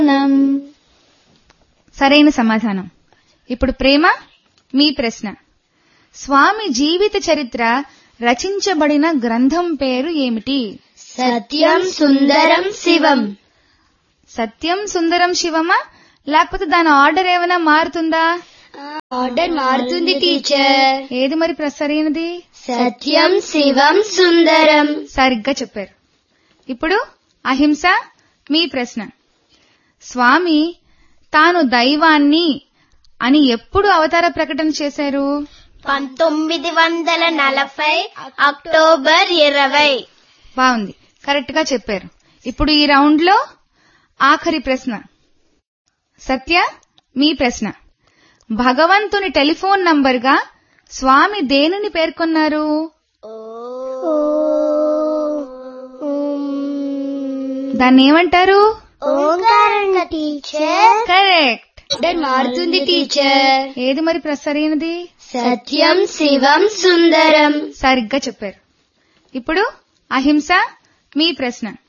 సరైన సమాధానం ఇప్పుడు ప్రేమ మీ ప్రశ్న స్వామి జీవిత చరిత్ర రచించబడిన గ్రంథం పేరు ఏమిటి సత్యం సుందరం శివం సత్యం సుందరం శివమా లేకపోతే దాని ఆర్డర్ ఏమైనా మారుతుందా ఆర్డర్ మారుతుంది టీచర్ ఏది మరి ప్ర- సరైనది సత్యం శివం సుందరం సరిగ్గా చెప్పారు ఇప్పుడు అహింస మీ ప్రశ్న స్వామి తాను దైవాన్ని అని ఎప్పుడు అవతార ప్రకటన చేశారు పంతొమ్మిది వందల నలభై అక్టోబర్ ఇరవై బాగుంది కరెక్ట్ గా చెప్పారు ఇప్పుడు ఈ రౌండ్ లో ఆఖరి ప్రశ్న సత్య మీ ప్రశ్న భగవంతుని టెలిఫోన్ నంబర్ గా స్వామి దేనిని పేర్కొన్నారు దాన్ని ఏమంటారు ఓంకారంగ టీచర్ కరెక్ట్ ఆర్డర్ మారుతుంది టీచర్ ఏది మరి ప్ర- సరైనది సత్యం శివం సుందరం సరిగ్గా చెప్పారు ఇప్పుడు అహింస మీ ప్రశ్న